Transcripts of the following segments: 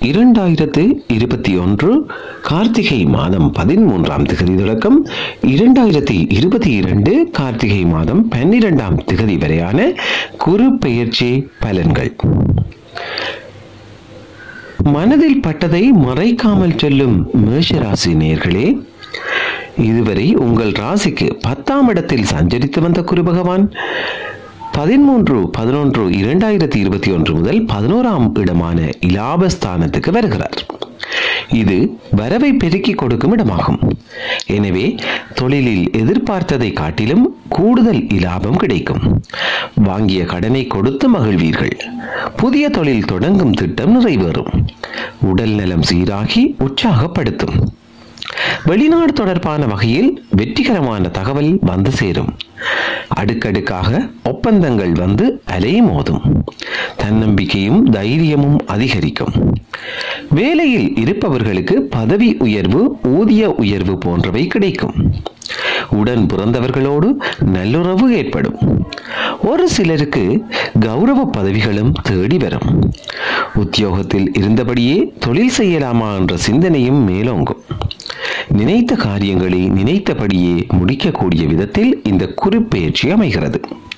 இரண்டாயிரத்து இருபத்தி ஒன்று கார்த்திகை மாதம் பதிமூன்றாம் திகதி தொடக்கம் இரண்டாயிரத்தி இருபத்தி இரண்டு கார்த்திகை மாதம் பன்னிரெண்டாம் திகதி வரையான குரு பெயர்ச்சி பலன்கள் மனதில் பட்டதை மறைக்காமல் சொல்லும் மேஷராசி நேர்களே இதுவரை உங்கள் ராசிக்கு பத்தாம் இடத்தில் சஞ்சரித்து வந்த குரு பகவான் பதிமூன்று பதினொன்று இரண்டாயிரத்தி இருபத்தி ஒன்று முதல் பதினோராம் இடமான இலாபஸ்தானத்துக்கு வருகிறார் இது வரவை பெருக்கிக் கொடுக்கும் இடமாகும் எனவே தொழிலில் எதிர்பார்த்ததை காட்டிலும் கூடுதல் இலாபம் கிடைக்கும் வாங்கிய கடனை கொடுத்து மகிழ்வீர்கள் புதிய தொழில் தொடங்கும் திட்டம் நிறைவேறும் உடல் நலம் சீராகி உற்சாகப்படுத்தும் வெளிநாடு தொடர்பான வகையில் வெற்றிகரமான தகவல் வந்து சேரும் அடுக்கடுக்காக ஒப்பந்தங்கள் வந்து அலை மோதும் தன்னம்பிக்கையும் தைரியமும் அதிகரிக்கும் வேலையில் இருப்பவர்களுக்கு பதவி உயர்வு ஊதிய உயர்வு போன்றவை கிடைக்கும் உடன் பிறந்தவர்களோடு நல்லுறவு ஏற்படும் ஒரு சிலருக்கு கௌரவ பதவிகளும் தேடி வரும் உத்தியோகத்தில் இருந்தபடியே தொழில் செய்யலாமா என்ற சிந்தனையும் மேலோங்கும் நினைத்த காரியங்களை நினைத்தபடியே முடிக்கக்கூடிய விதத்தில் இந்த குறிப்பெயர்ச்சி அமைகிறது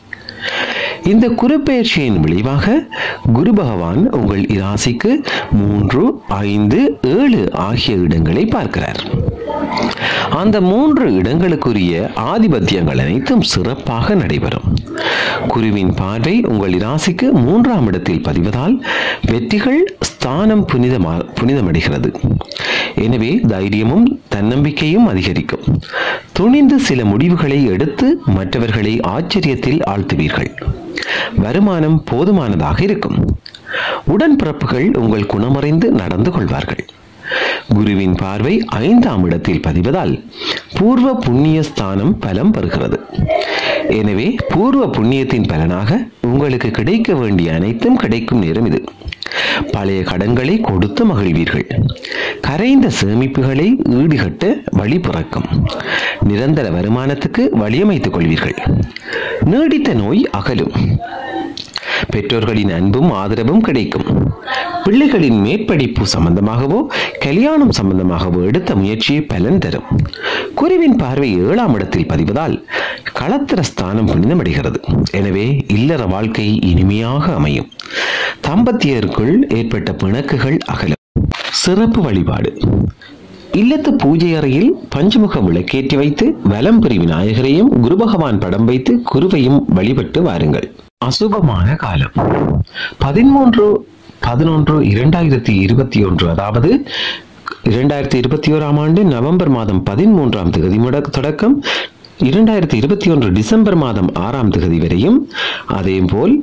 இந்த குருப்பெயர்ச்சியின் விளைவாக குரு பகவான் உங்கள் இராசிக்கு மூன்று ஐந்து ஏழு ஆகிய இடங்களை பார்க்கிறார் அந்த மூன்று இடங்களுக்குரிய ஆதிபத்தியங்கள் அனைத்தும் சிறப்பாக நடைபெறும் குருவின் பார்வை உங்கள் இராசிக்கு மூன்றாம் இடத்தில் பதிவதால் வெற்றிகள் ஸ்தானம் புனிதமா புனிதமடைகிறது எனவே தைரியமும் தன்னம்பிக்கையும் அதிகரிக்கும் துணிந்து சில முடிவுகளை எடுத்து மற்றவர்களை ஆச்சரியத்தில் ஆழ்த்துவீர்கள் வருமானம் போதுமானதாக இருக்கும் உடன்பிறப்புகள் உங்கள் குணமறிந்து நடந்து கொள்வார்கள் குருவின் பார்வை ஐந்தாம் இடத்தில் பதிவதால் பூர்வ புண்ணிய ஸ்தானம் பலம் பெறுகிறது எனவே பூர்வ புண்ணியத்தின் பலனாக உங்களுக்கு கிடைக்க வேண்டிய அனைத்தும் கிடைக்கும் நேரம் இது பழைய கடன்களை கொடுத்து மகிழ்வீர்கள் கரைந்த சேமிப்புகளை ஈடுகட்ட வழி பிறக்கும் நிரந்தர வருமானத்துக்கு வழியமைத்துக் கொள்வீர்கள் நீடித்த நோய் அகலும் பெற்றோர்களின் அன்பும் ஆதரவும் கிடைக்கும் பிள்ளைகளின் மேற்படிப்பு சம்பந்தமாகவோ கல்யாணம் சம்பந்தமாகவோ எடுத்த முயற்சி பலன் தரும் குருவின் பார்வை ஏழாம் இடத்தில் பதிவதால் களத்திர ஸ்தானம் புனிதமடைகிறது எனவே இல்லற வாழ்க்கை இனிமையாக அமையும் தம்பதியருக்குள் ஏற்பட்ட பிணக்குகள் அகலும் சிறப்பு வழிபாடு இல்லத்து பூஜை அறையில் பஞ்சமுக விளக்கேற்றி வைத்து வலம்புரி விநாயகரையும் குரு பகவான் படம் வைத்து குருவையும் வழிபட்டு வாருங்கள் அசுபமான காலம் பதிமூன்று பதினொன்று இரண்டாயிரத்தி இருபத்தி ஒன்று அதாவது இரண்டாயிரத்தி இருபத்தி ஓராம் ஆண்டு நவம்பர் மாதம் பதிமூன்றாம் தேதி முட- தொடக்கம் இரண்டாயிரத்தி இருபத்தி ஒன்று டிசம்பர் மாதம் ஆறாம் தேதி வரையும் அதேபோல்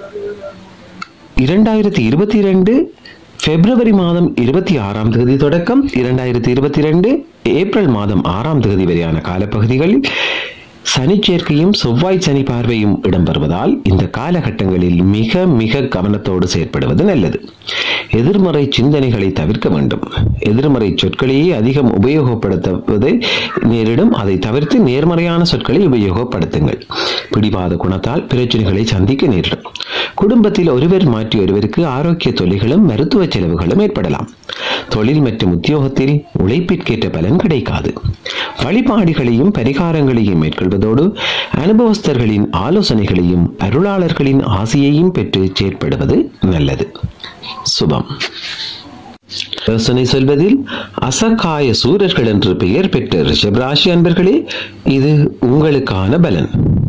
இரண்டாயிரத்தி இருபத்தி இரண்டு பிப்ரவரி மாதம் இருபத்தி ஆறாம் தேதி தொடக்கம் இரண்டாயிரத்தி இருபத்தி ரெண்டு ஏப்ரல் மாதம் ஆறாம் தேதி வரையான காலப்பகுதிகளில் சனிச்சேர்க்கையும் செவ்வாய் சனி பார்வையும் இடம்பெறுவதால் இந்த காலகட்டங்களில் மிக மிக கவனத்தோடு செயற்படுவது நல்லது எதிர்மறை சிந்தனைகளை தவிர்க்க வேண்டும் எதிர்மறை சொற்களையே அதிகம் உபயோகப்படுத்துவது நேரிடும் அதை தவிர்த்து நேர்மறையான சொற்களை உபயோகப்படுத்துங்கள் பிடிவாத குணத்தால் பிரச்சனைகளை சந்திக்க நேரிடும் குடும்பத்தில் ஒருவர் மாற்றி ஒருவருக்கு ஆரோக்கிய தொல்லைகளும் மருத்துவ செலவுகளும் ஏற்படலாம் தொழில் மற்றும் உத்தியோகத்தில் உழைப்பிற்கேற்ற பலன் கிடைக்காது வழிபாடுகளையும் பரிகாரங்களையும் மேற்கொள்வதோடு அனுபவஸ்தர்களின் ஆலோசனைகளையும் அருளாளர்களின் ஆசையையும் பெற்று செயற்படுவது நல்லது சுபம் யோசனை சொல்வதில் அசகாய சூரர்கள் என்று பெயர் பெற்ற ரிஷபராசி அன்பர்களே இது உங்களுக்கான பலன்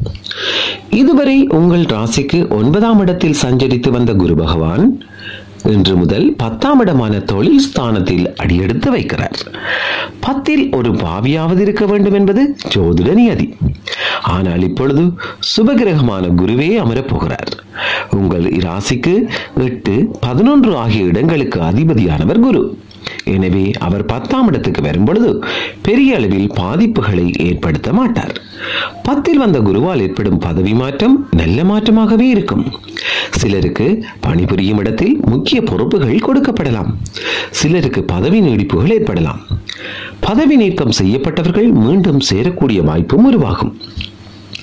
இதுவரை உங்கள் ராசிக்கு ஒன்பதாம் இடத்தில் சஞ்சரித்து வந்த குரு பகவான் இன்று முதல் பத்தாம் இடமான தொழில் ஸ்தானத்தில் அடியெடுத்து வைக்கிறார் பத்தில் ஒரு பாவியாவது இருக்க வேண்டும் என்பது ஜோதிட நியதி ஆனால் இப்பொழுது சுபகிரகமான குருவே அமரப் போகிறார் உங்கள் ராசிக்கு எட்டு பதினொன்று ஆகிய இடங்களுக்கு அதிபதியானவர் குரு எனவே அவர் பத்தாம் இடத்துக்கு வரும்பொழுது பெரிய அளவில் பாதிப்புகளை ஏற்படுத்த மாட்டார் பத்தில் வந்த குருவால் ஏற்படும் பதவி மாற்றம் நல்ல மாற்றமாகவே இருக்கும் சிலருக்கு பணிபுரியும் இடத்தில் முக்கிய பொறுப்புகள் கொடுக்கப்படலாம் சிலருக்கு பதவி நீடிப்புகள் ஏற்படலாம் பதவி நீக்கம் செய்யப்பட்டவர்கள் மீண்டும் சேரக்கூடிய வாய்ப்பும் உருவாகும்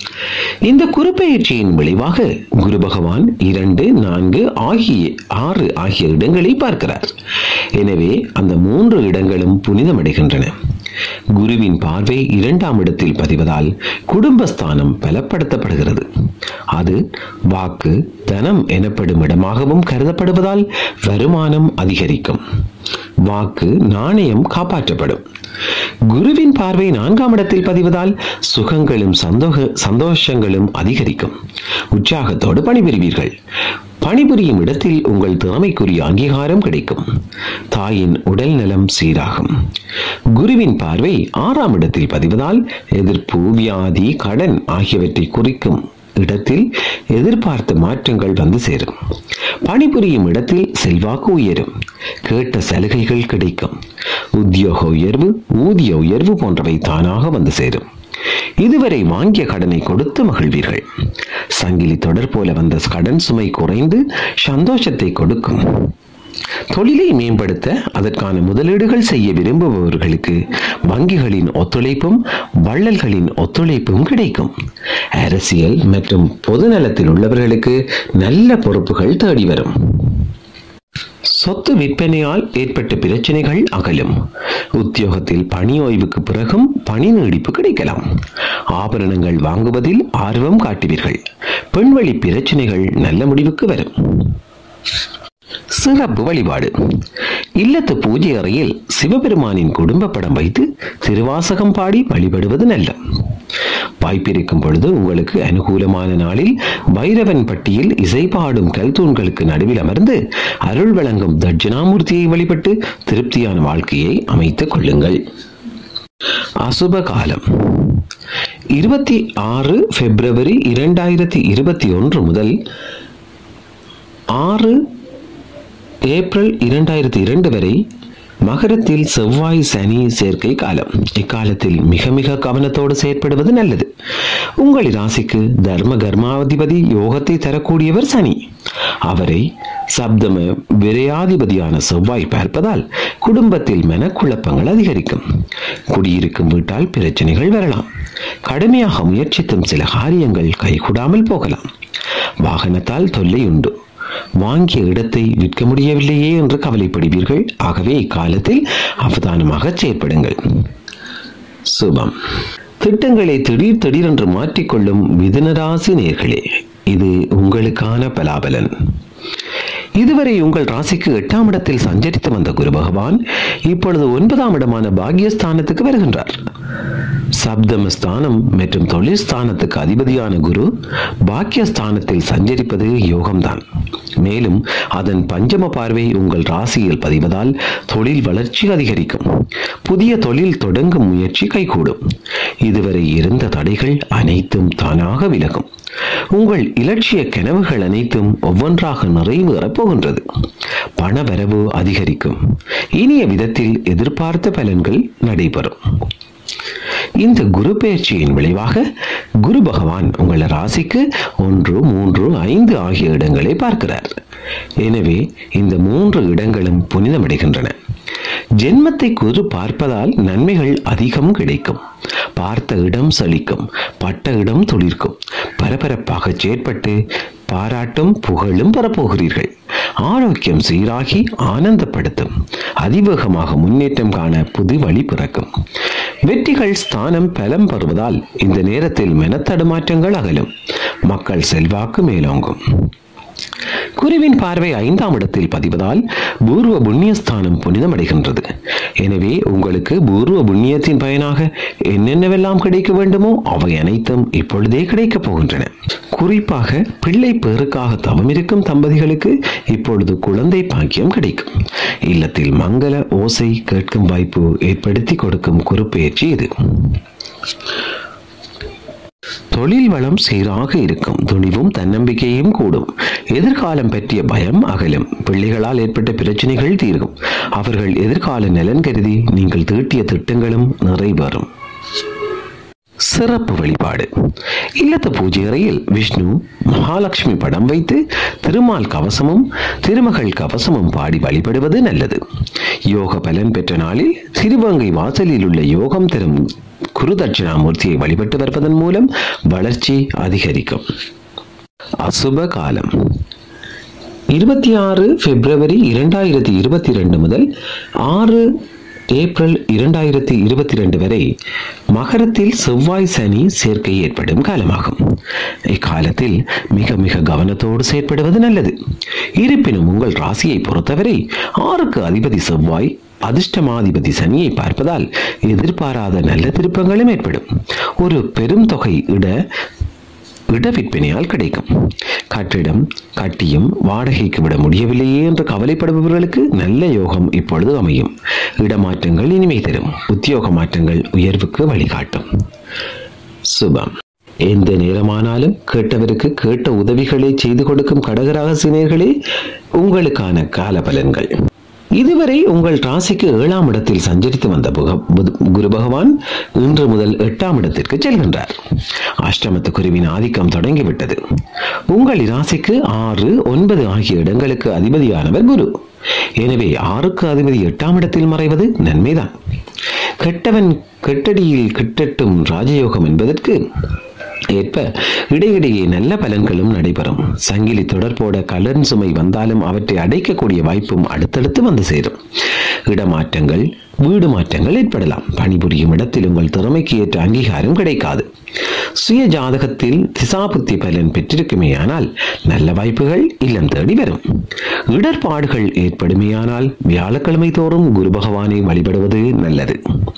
இந்த குறுப்பெயர்ச்சியின் விளைவாக குரு பகவான் இரண்டு நான்கு ஆகிய ஆறு ஆகிய இடங்களை பார்க்கிறார் எனவே அந்த மூன்று இடங்களும் புனிதமடைகின்றன குருவின் பார்வை இரண்டாம் இடத்தில் பதிவதால் குடும்பஸ்தானம் பலப்படுத்தப்படுகிறது அது வாக்கு தனம் எனப்படும் இடமாகவும் கருதப்படுவதால் வருமானம் அதிகரிக்கும் வாக்கு நாணயம் காப்பாற்றப்படும் குருவின் பார்வை நான்காம் இடத்தில் பதிவதால் சுகங்களும் சந்தோக சந்தோஷங்களும் அதிகரிக்கும் உற்சாகத்தோடு பணிபுரிவீர்கள் பணிபுரியும் இடத்தில் உங்கள் திறமைக்குரிய அங்கீகாரம் கிடைக்கும் தாயின் உடல் நலம் சீராகும் குருவின் பார்வை ஆறாம் இடத்தில் பதிவதால் எதிர்ப்பு வியாதி கடன் ஆகியவற்றை குறிக்கும் இடத்தில் எதிர்பார்த்த மாற்றங்கள் வந்து சேரும் பணிபுரியும் இடத்தில் செல்வாக்கு உயரும் கேட்ட சலுகைகள் கிடைக்கும் உத்தியோக உயர்வு ஊதிய உயர்வு போன்றவை தானாக வந்து சேரும் இதுவரை வாங்கிய கடனை கொடுத்து மகிழ்வீர்கள் சங்கிலி தொடர் போல வந்த கடன் சுமை குறைந்து சந்தோஷத்தை கொடுக்கும் தொழிலை மேம்படுத்த அதற்கான முதலீடுகள் செய்ய விரும்புபவர்களுக்கு வங்கிகளின் ஒத்துழைப்பும் வள்ளல்களின் ஒத்துழைப்பும் கிடைக்கும் அரசியல் மற்றும் பொதுநலத்தில் உள்ளவர்களுக்கு நல்ல பொறுப்புகள் தேடி வரும் சொத்து விற்பனையால் ஏற்பட்ட பிரச்சனைகள் அகலும் உத்தியோகத்தில் பணி ஓய்வுக்கு பிறகும் பணி நீடிப்பு கிடைக்கலாம் ஆபரணங்கள் வாங்குவதில் ஆர்வம் காட்டுவீர்கள் பெண்வழி பிரச்சனைகள் நல்ல முடிவுக்கு வரும் சிறப்பு வழிபாடு இல்லத்து பூஜை அறையில் சிவபெருமானின் குடும்ப படம் வைத்து திருவாசகம் பாடி வழிபடுவது நல்ல வாய்ப்பிருக்கும் பொழுது உங்களுக்கு அனுகூலமான நாளில் பைரவன் பட்டியில் இசை பாடும் கல்தூண்களுக்கு நடுவில் அமர்ந்து அருள் வழங்கும் தட்சிணாமூர்த்தியை வழிபட்டு திருப்தியான வாழ்க்கையை அமைத்துக் கொள்ளுங்கள் அசுப காலம் இருபத்தி ஆறு பிப்ரவரி இரண்டாயிரத்தி இருபத்தி ஒன்று முதல் ஆறு ஏப்ரல் இரண்டாயிரத்தி இரண்டு வரை மகரத்தில் செவ்வாய் சனி சேர்க்கை காலம் இக்காலத்தில் மிக மிக கவனத்தோடு செயற்படுவது நல்லது உங்கள் ராசிக்கு தர்ம கர்மாதிபதி யோகத்தை தரக்கூடியவர் சனி அவரை சப்தம விரையாதிபதியான செவ்வாய் பார்ப்பதால் குடும்பத்தில் மனக்குழப்பங்கள் அதிகரிக்கும் குடியிருக்கும் வீட்டால் பிரச்சனைகள் வரலாம் கடுமையாக முயற்சித்தும் சில காரியங்கள் கைகூடாமல் போகலாம் வாகனத்தால் தொல்லை உண்டு வாங்கிய இடத்தை விற்க முடியவில்லையே என்று கவலைப்படுவீர்கள் ஆகவே இக்காலத்தில் அவதானமாக செயற்படுங்கள் சுபம் திட்டங்களை திடீர் திடீரென்று மாற்றிக்கொள்ளும் மிதுனராசி நேர்களே இது உங்களுக்கான பலாபலன் இதுவரை உங்கள் ராசிக்கு எட்டாம் இடத்தில் சஞ்சரித்து வந்த குரு பகவான் இப்பொழுது ஒன்பதாம் இடமான பாக்யஸ்தானத்துக்கு வருகின்றார் சப்தமஸ்தானம் மற்றும் தொழில் ஸ்தானத்துக்கு அதிபதியான குரு பாக்கியஸ்தானத்தில் சஞ்சரிப்பது யோகம்தான் மேலும் அதன் பஞ்சம பார்வை உங்கள் ராசியில் பதிவதால் தொழில் வளர்ச்சி அதிகரிக்கும் புதிய தொழில் தொடங்கும் முயற்சி கைகூடும் இதுவரை இருந்த தடைகள் அனைத்தும் தானாக விலகும் உங்கள் இலட்சிய கனவுகள் அனைத்தும் ஒவ்வொன்றாக நிறைவேறப் போகின்றது பண வரவு அதிகரிக்கும் இனிய விதத்தில் எதிர்பார்த்த பலன்கள் நடைபெறும் இந்த குரு பெயர்ச்சியின் விளைவாக குரு பகவான் உங்கள் ராசிக்கு ஒன்று மூன்று ஐந்து ஆகிய இடங்களை பார்க்கிறார் எனவே இந்த மூன்று இடங்களும் புனிதமடைகின்றன ஜென்மத்தை குரு பார்ப்பதால் நன்மைகள் அதிகம் கிடைக்கும் பார்த்த இடம் சலிக்கும் பட்ட இடம் துளிர்க்கும் பரபரப்பாக செயற்பட்டு பாராட்டும் புகழும் பெறப்போகிறீர்கள் ஆரோக்கியம் சீராகி ஆனந்தப்படுத்தும் அதிவேகமாக முன்னேற்றம் காண புது வழி பிறக்கும் வெற்றிகள் ஸ்தானம் பலம் பெறுவதால் இந்த நேரத்தில் மெனத்தடுமாற்றங்கள் அகலும் மக்கள் செல்வாக்கு மேலோங்கும் குருவின் பார்வை ஐந்தாம் இடத்தில் பதிவதால் பூர்வ புண்ணியஸ்தானம் புனிதமடைகின்றது எனவே உங்களுக்கு பூர்வ புண்ணியத்தின் பயனாக என்னென்னவெல்லாம் கிடைக்க வேண்டுமோ அவை அனைத்தும் இப்பொழுதே கிடைக்கப் போகின்றன குறிப்பாக பிள்ளை பேருக்காக தவமிருக்கும் தம்பதிகளுக்கு இப்பொழுது குழந்தை பாக்கியம் கிடைக்கும் இல்லத்தில் மங்கள ஓசை கேட்கும் வாய்ப்பு ஏற்படுத்தி கொடுக்கும் குறுப்பெயர்ச்சி இது தொழில் வளம் சீராக இருக்கும் துணிவும் தன்னம்பிக்கையும் கூடும் எதிர்காலம் பற்றிய பயம் அகலும் பிள்ளைகளால் ஏற்பட்ட பிரச்சனைகள் தீரும் அவர்கள் எதிர்கால நலன் கருதி நீங்கள் தீட்டிய திட்டங்களும் நிறைவேறும் சிறப்பு வழிபாடு இல்லத்து பூஜை அறையில் விஷ்ணு மகாலட்சுமி படம் வைத்து திருமால் கவசமும் திருமகள் கவசமும் பாடி வழிபடுவது நல்லது யோக பலன் பெற்ற நாளில் திருவங்கை வாசலில் உள்ள யோகம் தரும் குரு தட்சிணாமூர்த்தியை வழிபட்டு வருவதன் மூலம் வளர்ச்சி அதிகரிக்கும் அசுப காலம் இருபத்தி ஆறு பிப்ரவரி இரண்டாயிரத்தி இருபத்தி ரெண்டு முதல் ஆறு ஏப்ரல் இரண்டாயிரத்தி இருபத்தி ரெண்டு வரை மகரத்தில் செவ்வாய் சனி சேர்க்கை ஏற்படும் காலமாகும் இக்காலத்தில் மிக மிக கவனத்தோடு செயற்படுவது நல்லது இருப்பினும் உங்கள் ராசியை பொறுத்தவரை ஆறுக்கு அதிபதி செவ்வாய் அதிர்ஷ்டமாதிபதி சனியை பார்ப்பதால் எதிர்பாராத நல்ல திருப்பங்களும் ஏற்படும் ஒரு பெரும் தொகை இட இட விற்பனையால் கிடைக்கும் கட்டிடம் கட்டியும் வாடகைக்கு விட முடியவில்லையே என்று கவலைப்படுபவர்களுக்கு நல்ல யோகம் இப்பொழுது அமையும் இடமாற்றங்கள் இனிமை தரும் உத்தியோக மாற்றங்கள் உயர்வுக்கு வழிகாட்டும் சுபம் எந்த நேரமானாலும் கேட்டவருக்கு கேட்ட உதவிகளை செய்து கொடுக்கும் கடகராசினியர்களே உங்களுக்கான கால பலன்கள் இதுவரை உங்கள் ராசிக்கு ஏழாம் இடத்தில் சஞ்சரித்து வந்த புக- புத- குரு பகவான் இன்று முதல் எட்டாம் இடத்திற்கு செல்கின்றார் அஷ்டமத்து குருவின் ஆதிக்கம் தொடங்கிவிட்டது உங்கள் ராசிக்கு ஆறு ஒன்பது ஆகிய இடங்களுக்கு அதிபதியானவர் குரு எனவே ஆறுக்கு அதிபதி எட்டாம் இடத்தில் மறைவது நன்மைதான் கெட்டவன் கெட்டடியில் கிட்டட்டும் ராஜயோகம் என்பதற்கு ஏற்ப இடையிடையே நல்ல பலன்களும் நடைபெறும் சங்கிலி தொடர்போட கலன் சுமை வந்தாலும் அவற்றை அடைக்கக்கூடிய வாய்ப்பும் அடுத்தடுத்து வந்து சேரும் இடமாற்றங்கள் வீடு மாற்றங்கள் ஏற்படலாம் பணிபுரியும் இடத்தில் உங்கள் திறமைக்கு ஏற்ற அங்கீகாரம் கிடைக்காது சுய ஜாதகத்தில் திசாபுத்தி பலன் பெற்றிருக்குமேயானால் நல்ல வாய்ப்புகள் இல்லம் தேடி வரும் இடர்பாடுகள் ஏற்படுமேயானால் வியாழக்கிழமை தோறும் குரு பகவானை வழிபடுவது நல்லது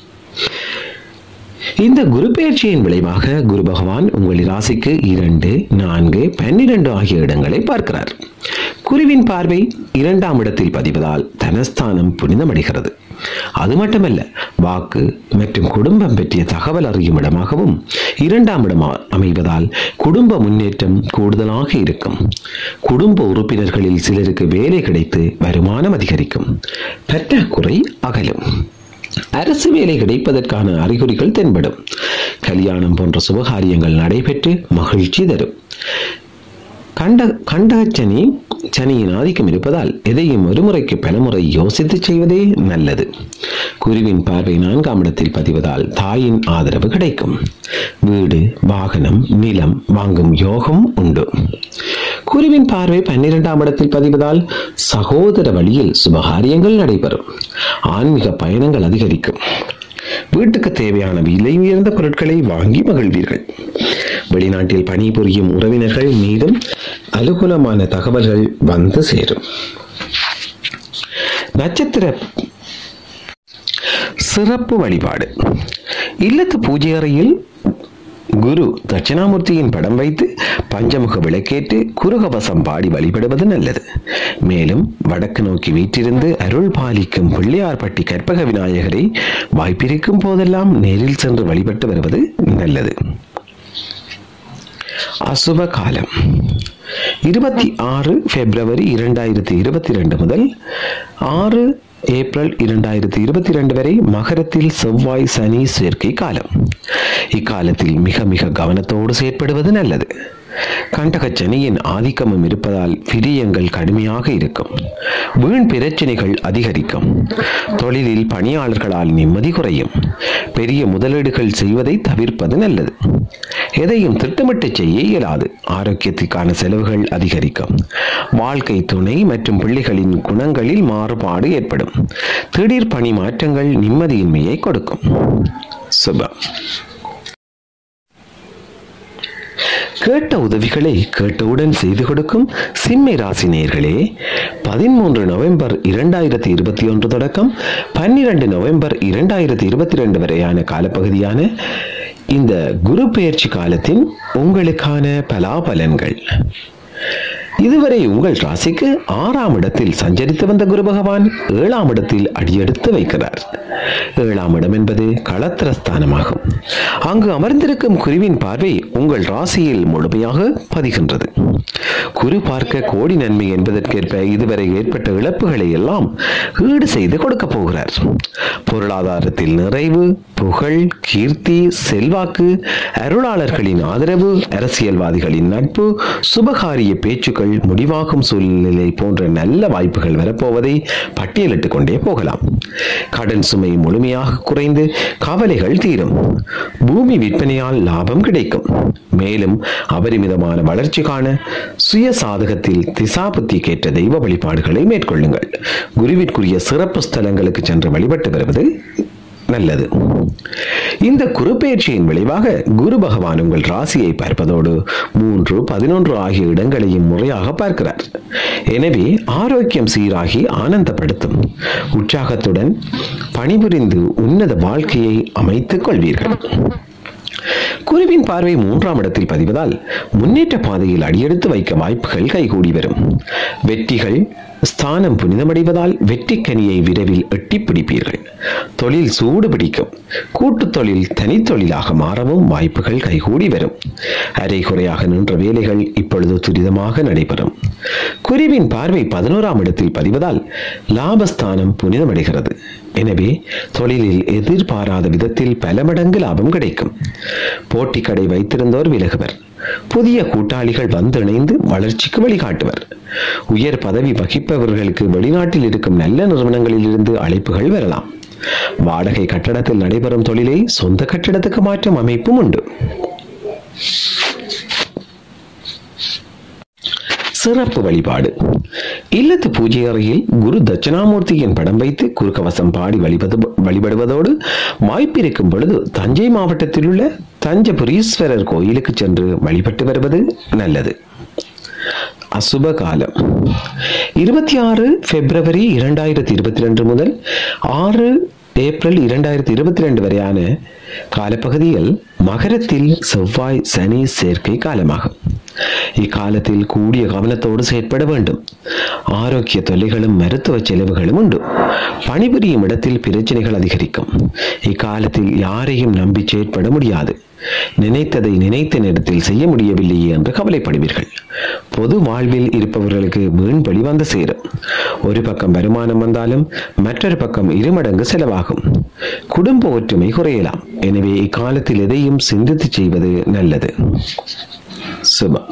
இந்த குரு பெயர்ச்சியின் விளைவாக குரு பகவான் உங்கள் ராசிக்கு இரண்டு நான்கு பன்னிரண்டு ஆகிய இடங்களை பார்க்கிறார் குருவின் பார்வை இரண்டாம் இடத்தில் பதிவதால் தனஸ்தானம் புனிதமடைகிறது அது மட்டுமல்ல வாக்கு மற்றும் குடும்பம் பற்றிய தகவல் அறியும் இடமாகவும் இரண்டாம் இடம் அமைவதால் குடும்ப முன்னேற்றம் கூடுதலாக இருக்கும் குடும்ப உறுப்பினர்களில் சிலருக்கு வேலை கிடைத்து வருமானம் அதிகரிக்கும் பற்றாக்குறை அகலும் அரசு வேலை கிடைப்பதற்கான அறிகுறிகள் தென்படும் கல்யாணம் போன்ற சுபகாரியங்கள் நடைபெற்று மகிழ்ச்சி தரும் கண்ட கண்டகச்சனி சனியின் ஆதிக்கம் இருப்பதால் எதையும் ஒருமுறைக்கு பலமுறை யோசித்து செய்வதே நல்லது குருவின் பார்வை நான்காம் இடத்தில் பதிவதால் தாயின் ஆதரவு கிடைக்கும் வீடு வாகனம் நிலம் வாங்கும் யோகம் உண்டு குருவின் பார்வை பன்னிரெண்டாம் இடத்தில் பதிவதால் சகோதர வழியில் சுபகாரியங்கள் நடைபெறும் ஆன்மீக பயணங்கள் அதிகரிக்கும் வீட்டுக்கு தேவையான விலை உயர்ந்த பொருட்களை வாங்கி மகிழ்வீர்கள் வெளிநாட்டில் பணிபுரியும் உறவினர்கள் மீதும் அனுகூலமான தகவல்கள் வந்து சேரும் நட்சத்திர சிறப்பு வழிபாடு இல்லத்து பூஜை அறையில் குரு தட்சிணாமூர்த்தியின் படம் வைத்து பஞ்சமுக விளக்கேற்று குருகவசம் பாடி வழிபடுவது நல்லது மேலும் வடக்கு நோக்கி வீற்றிருந்து அருள் பாலிக்கும் பிள்ளையார்பட்டி கற்பக விநாயகரை வாய்ப்பிருக்கும் போதெல்லாம் நேரில் சென்று வழிபட்டு வருவது நல்லது அசுப காலம் இருபத்தி ஆறு பிப்ரவரி இரண்டாயிரத்தி இருபத்தி ரெண்டு முதல் ஆறு ஏப்ரல் இரண்டாயிரத்தி இருபத்தி ரெண்டு வரை மகரத்தில் செவ்வாய் சனி சேர்க்கை காலம் இக்காலத்தில் மிக மிக கவனத்தோடு செயற்படுவது நல்லது கண்டக சனியின் ஆதிக்கமும் இருப்பதால் பிரியங்கள் கடுமையாக இருக்கும் வீண் பிரச்சனைகள் அதிகரிக்கும் தொழிலில் பணியாளர்களால் நிம்மதி குறையும் பெரிய முதலீடுகள் செய்வதை தவிர்ப்பது நல்லது எதையும் திட்டமிட்டு செய்ய இயலாது ஆரோக்கியத்திற்கான செலவுகள் அதிகரிக்கும் வாழ்க்கை துணை மற்றும் பிள்ளைகளின் குணங்களில் மாறுபாடு ஏற்படும் திடீர் பணி மாற்றங்கள் நிம்மதியின்மையை கொடுக்கும் சுபம் கேட்ட உதவிகளை கேட்டவுடன் செய்து கொடுக்கும் சிம்மி ராசி நேயர்களே பதிமூன்று நவம்பர் இரண்டாயிரத்தி இருபத்தி ஒன்று தொடக்கம் பன்னிரண்டு நவம்பர் இரண்டாயிரத்தி இருபத்தி ரெண்டு வரையான காலப்பகுதியான இந்த குரு பெயர்ச்சி காலத்தின் உங்களுக்கான பலாபலன்கள் இதுவரை உங்கள் ராசிக்கு ஆறாம் இடத்தில் சஞ்சரித்து வந்த குரு பகவான் ஏழாம் இடத்தில் அடியெடுத்து வைக்கிறார் ஏழாம் இடம் என்பது களத்திரஸ்தானமாகும் அங்கு அமர்ந்திருக்கும் குருவின் பார்வை உங்கள் ராசியில் முழுமையாக பதிகின்றது குரு பார்க்க கோடி நன்மை என்பதற்கேற்ப இதுவரை ஏற்பட்ட இழப்புகளை எல்லாம் ஈடு செய்து கொடுக்க போகிறார் பொருளாதாரத்தில் நிறைவு புகழ் கீர்த்தி செல்வாக்கு அருளாளர்களின் ஆதரவு அரசியல்வாதிகளின் நட்பு சுபகாரிய பேச்சுக்கள் முடிவாகும் சூழ்நிலை போன்ற நல்ல வாய்ப்புகள் வரப்போவதை பட்டியலிட்டுக் கொண்டே போகலாம் கடன் சுமை முழுமையாக குறைந்து கவலைகள் தீரும் பூமி விற்பனையால் லாபம் கிடைக்கும் மேலும் அபரிமிதமான வளர்ச்சி காண சுய சாதகத்தில் திசாபுத்திக்கேற்ற தெய்வ வழிபாடுகளை மேற்கொள்ளுங்கள் குருவிற்குரிய சிறப்பு ஸ்தலங்களுக்கு சென்று வழிபட்டு வருவது நல்லது இந்த குரு பெயர்ச்சியின் விளைவாக குரு பகவான் உங்கள் ராசியை பார்ப்பதோடு மூன்று பதினொன்று ஆகிய இடங்களையும் முறையாக பார்க்கிறார் எனவே ஆரோக்கியம் சீராகி ஆனந்தப்படுத்தும் உற்சாகத்துடன் பணிபுரிந்து உன்னத வாழ்க்கையை அமைத்துக் கொள்வீர்கள் குருவின் பார்வை மூன்றாம் இடத்தில் பதிவதால் முன்னேற்ற பாதையில் அடியெடுத்து வைக்க வாய்ப்புகள் கைகூடி வரும் வெற்றிகள் ஸ்தானம் புனிதமடைவதால் வெற்றி கனியை விரைவில் எட்டி பிடிப்பீர்கள் தொழில் சூடு பிடிக்கும் கூட்டுத் தொழில் தனித்தொழிலாக மாறவும் வாய்ப்புகள் கைகூடி வரும் அரைகுறையாக நின்ற வேலைகள் இப்பொழுது துரிதமாக நடைபெறும் குருவின் பார்வை பதினோராம் இடத்தில் பதிவதால் லாபஸ்தானம் புனிதமடைகிறது எனவே தொழிலில் எதிர்பாராத விதத்தில் பல மடங்கு லாபம் கிடைக்கும் போட்டி கடை வைத்திருந்தோர் விலகுவர் புதிய கூட்டாளிகள் வந்திணைந்து வளர்ச்சிக்கு வழிகாட்டுவர் உயர் பதவி வகிப்பவர்களுக்கு வெளிநாட்டில் இருக்கும் நல்ல நிறுவனங்களில் இருந்து அழைப்புகள் வரலாம் வாடகை கட்டடத்தில் நடைபெறும் தொழிலை சொந்த கட்டிடத்துக்கு மாற்றும் அமைப்பும் உண்டு சிறப்பு வழிபாடு இல்லத்து பூஜை அறையில் குரு தட்சிணாமூர்த்தியின் படம் வைத்து குறுக்கவசம் பாடி வழிபது வழிபடுவதோடு வாய்ப்பிருக்கும் பொழுது தஞ்சை மாவட்டத்தில் உள்ள தஞ்சபுரீஸ்வரர் கோயிலுக்கு சென்று வழிபட்டு வருவது நல்லது அசுப காலம் இருபத்தி ஆறு பிப்ரவரி இரண்டாயிரத்தி இருபத்தி ரெண்டு முதல் ஆறு ஏப்ரல் இரண்டாயிரத்தி இருபத்தி ரெண்டு வரையான காலப்பகுதியில் மகரத்தில் செவ்வாய் சனி சேர்க்கை காலமாகும் இக்காலத்தில் கூடிய கவனத்தோடு செயற்பட வேண்டும் ஆரோக்கிய தொல்லைகளும் மருத்துவ செலவுகளும் உண்டு பணிபுரியும் இடத்தில் பிரச்சனைகள் அதிகரிக்கும் இக்காலத்தில் யாரையும் நம்பி செயற்பட முடியாது நினைத்ததை நினைத்த நேரத்தில் செய்ய முடியவில்லையே என்று கவலைப்படுவீர்கள் பொது வாழ்வில் இருப்பவர்களுக்கு வீண் பழி வந்து சேரும் ஒரு பக்கம் வருமானம் வந்தாலும் மற்றொரு பக்கம் இருமடங்கு செலவாகும் குடும்ப ஒற்றுமை குறையலாம் எனவே இக்காலத்தில் எதையும் சிந்தித்து செய்வது நல்லது சுபம்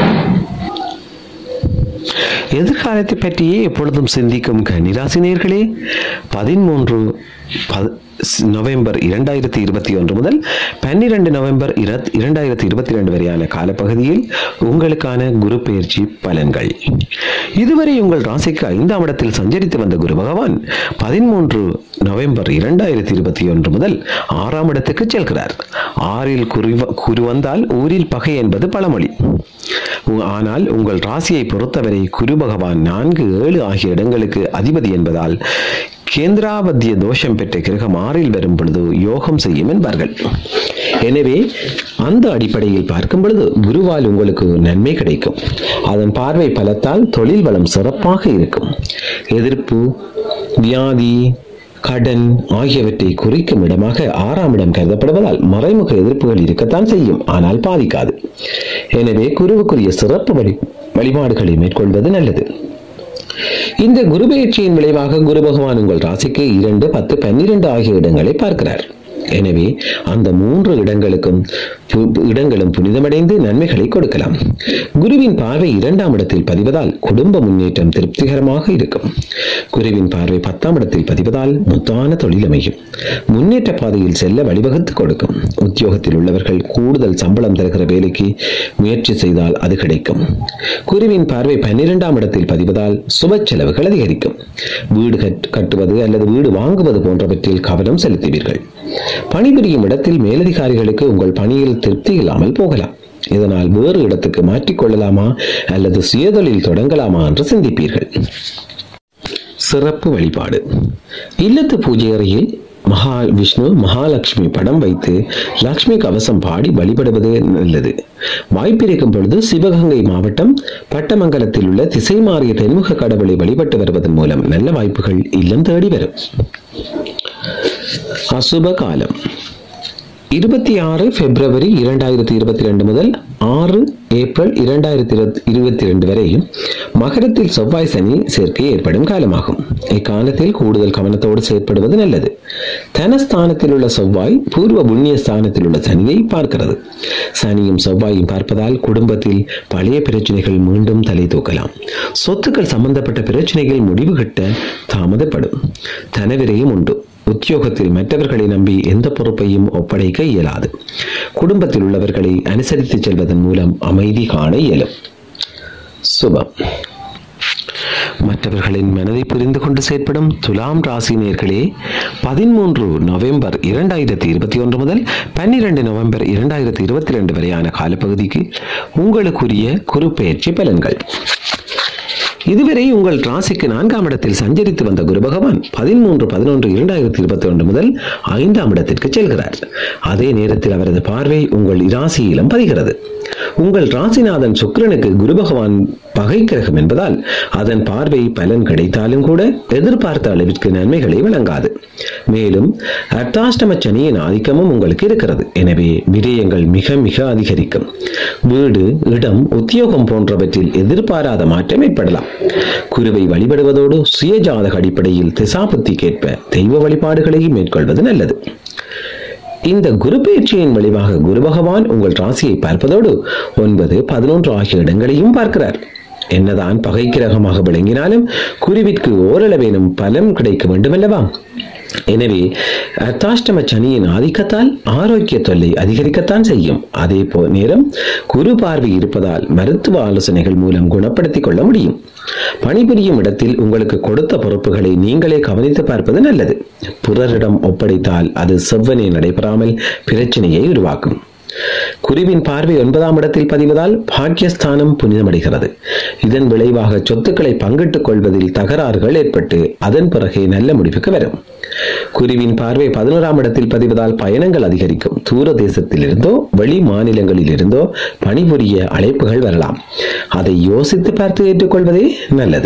எதிர்காலத்தை பற்றியே எப்பொழுதும் சிந்திக்கும் கன்னிராசினியர்களே பதிமூன்று ப- நவம்பர் இரண்டாயிரத்தி இருபத்தி ஒன்று முதல் பன்னிரண்டு நவம்பர் இர- இரண்டாயிரத்தி இருபத்தி ரெண்டு வரையான காலப்பகுதியில் உங்களுக்கான குரு பெயர்ச்சி பலன்கள் இதுவரை உங்கள் ராசிக்கு ஐந்தாம் இடத்தில் சஞ்சரித்து வந்த குரு பகவான் பதிமூன்று நவம்பர் இரண்டாயிரத்தி இருபத்தி ஒன்று முதல் ஆறாம் இடத்துக்கு செல்கிறார் ஆறில் குறி குரு வந்தால் ஊரில் பகை என்பது பழமொழி உ- ஆனால் உங்கள் ராசியை பொறுத்தவரை குரு பகவான் நான்கு ஏழு ஆகிய இடங்களுக்கு அதிபதி என்பதால் கேந்திராபத்திய தோஷம் பெற்ற கிரகம் ஆறில் வரும் பொழுது யோகம் செய்யும் என்பார்கள் எனவே அந்த அடிப்படையில் பார்க்கும் பொழுது குருவால் உங்களுக்கு நன்மை கிடைக்கும் அதன் பார்வை பலத்தால் தொழில் வளம் சிறப்பாக இருக்கும் எதிர்ப்பு வியாதி கடன் ஆகியவற்றை குறிக்கும் இடமாக ஆறாம் இடம் கருதப்படுவதால் மறைமுக எதிர்ப்புகள் இருக்கத்தான் செய்யும் ஆனால் பாதிக்காது எனவே குருவுக்குரிய சிறப்பு வழி வழிபாடுகளை மேற்கொள்வது நல்லது இந்த குரு பெயர்ச்சியின் விளைவாக குரு பகவான் உங்கள் ராசிக்கு இரண்டு பத்து பன்னிரண்டு ஆகிய இடங்களை பார்க்கிறார் எனவே அந்த மூன்று இடங்களுக்கும் பு- இடங்களும் புனிதமடைந்து நன்மைகளை கொடுக்கலாம் குருவின் பார்வை இரண்டாம் இடத்தில் பதிவதால் குடும்ப முன்னேற்றம் திருப்திகரமாக இருக்கும் குருவின் பார்வை பத்தாம் இடத்தில் பதிவதால் முத்தான தொழில் அமையும் முன்னேற்ற பாதையில் செல்ல வழிவகுத்து கொடுக்கும் உத்தியோகத்தில் உள்ளவர்கள் கூடுதல் சம்பளம் தருகிற வேலைக்கு முயற்சி செய்தால் அது கிடைக்கும் குருவின் பார்வை பன்னிரெண்டாம் இடத்தில் பதிவதால் சுப செலவுகள் அதிகரிக்கும் வீடு கட்- கட்டுவது அல்லது வீடு வாங்குவது போன்றவற்றில் கவனம் செலுத்துவீர்கள் பணிபுரியும் இடத்தில் மேலதிகாரிகளுக்கு உங்கள் பணியில் திருப்தி இல்லாமல் போகலாம் இதனால் வேறு இடத்துக்கு மாற்றிக்கொள்ளலாமா அல்லது சுயதொழில் தொடங்கலாமா என்று சிந்திப்பீர்கள் சிறப்பு வழிபாடு இல்லத்து பூஜை அறையில் மகா விஷ்ணு மகாலட்சுமி படம் வைத்து லக்ஷ்மி கவசம் பாடி வழிபடுவது நல்லது வாய்ப்பிருக்கும் பொழுது சிவகங்கை மாவட்டம் பட்டமங்கலத்தில் உள்ள திசை மாறிய தென்முக கடவுளை வழிபட்டு வருவதன் மூலம் நல்ல வாய்ப்புகள் இல்லம் தேடி வரும் அசுப காலம் இருபத்தி ஆறு பிப்ரவரி இரண்டாயிரத்தி இருபத்தி ரெண்டு முதல் ஆறு ஏப்ரல் இரண்டாயிரத்தி இருபத்தி ரெண்டு வரை மகரத்தில் செவ்வாய் சனி சேர்க்கை ஏற்படும் காலமாகும் இக்காலத்தில் கூடுதல் கவனத்தோடு செயற்படுவது நல்லது தனஸ்தானத்தில் உள்ள செவ்வாய் பூர்வ புண்ணிய ஸ்தானத்தில் உள்ள சனியை பார்க்கிறது சனியும் செவ்வாயும் பார்ப்பதால் குடும்பத்தில் பழைய பிரச்சனைகள் மீண்டும் தலை தூக்கலாம் சொத்துக்கள் சம்பந்தப்பட்ட பிரச்சனைகள் முடிவு கட்ட தாமதப்படும் தனவிரையும் உண்டு உத்தியோகத்தில் மற்றவர்களை நம்பி எந்த பொறுப்பையும் ஒப்படைக்க இயலாது குடும்பத்தில் உள்ளவர்களை அனுசரித்து செல்வதன் மூலம் அமைதி காண இயலும் சுபம் மற்றவர்களின் மனதை புரிந்து கொண்டு செயற்படும் துலாம் ராசி நேர்களே பதிமூன்று நவம்பர் இரண்டாயிரத்தி இருபத்தி ஒன்று முதல் பன்னிரண்டு நவம்பர் இரண்டாயிரத்தி இருபத்தி ரெண்டு வரையான காலப்பகுதிக்கு உங்களுக்குரிய குறுப்பெயர்ச்சி பலன்கள் இதுவரை உங்கள் ராசிக்கு நான்காம் இடத்தில் சஞ்சரித்து வந்த குரு பகவான் பதிமூன்று பதினொன்று இரண்டாயிரத்தி இருபத்தி ஒன்று முதல் ஐந்தாம் இடத்திற்கு செல்கிறார் அதே நேரத்தில் அவரது பார்வை உங்கள் இராசியிலும் பதிகிறது உங்கள் ராசிநாதன் சுக்கிரனுக்கு குரு பகவான் பகை கிரகம் என்பதால் அதன் பார்வை பலன் கிடைத்தாலும் கூட எதிர்பார்த்த அளவிற்கு நன்மைகளை வழங்காது மேலும் அர்த்தாஷ்டம சனியின் ஆதிக்கமும் உங்களுக்கு இருக்கிறது எனவே விரயங்கள் மிக மிக அதிகரிக்கும் வீடு இடம் உத்தியோகம் போன்றவற்றில் எதிர்பாராத மாற்றம் ஏற்படலாம் குருவை வழிபடுவதோடு சுயஜாதக அடிப்படையில் திசாபுத்தி கேட்ப தெய்வ வழிபாடுகளையும் மேற்கொள்வது நல்லது இந்த குரு பயிற்சியின் விளைவாக குரு பகவான் உங்கள் ராசியை பார்ப்பதோடு ஒன்பது பதினொன்று ஆகிய இடங்களையும் பார்க்கிறார் என்னதான் பகை கிரகமாக விளங்கினாலும் குருவிற்கு ஓரளவேனும் பலம் கிடைக்க வேண்டுமல்லவா எனவே அர்த்தாஷ்டம சனியின் ஆதிக்கத்தால் ஆரோக்கிய தொல்லை அதிகரிக்கத்தான் செய்யும் அதே போ நேரம் குரு பார்வை இருப்பதால் மருத்துவ ஆலோசனைகள் மூலம் குணப்படுத்திக் கொள்ள முடியும் பணிபுரியும் இடத்தில் உங்களுக்கு கொடுத்த பொறுப்புகளை நீங்களே கவனித்து பார்ப்பது நல்லது பிறரிடம் ஒப்படைத்தால் அது செவ்வனே நடைபெறாமல் பிரச்சனையை உருவாக்கும் குருவின் பார்வை ஒன்பதாம் இடத்தில் பதிவதால் பாக்கியஸ்தானம் புனிதமடைகிறது இதன் விளைவாக சொத்துக்களை பங்கிட்டுக் கொள்வதில் தகராறுகள் ஏற்பட்டு அதன் பிறகே நல்ல முடிவுக்கு வரும் குருவின் பார்வை பதினோராம் இடத்தில் பதிவதால் பயணங்கள் அதிகரிக்கும் தூர தேசத்திலிருந்தோ வெளி மாநிலங்களில் இருந்தோ பணிபுரிய அழைப்புகள் வரலாம் அதை யோசித்து பார்த்து ஏற்றுக்கொள்வதே நல்லது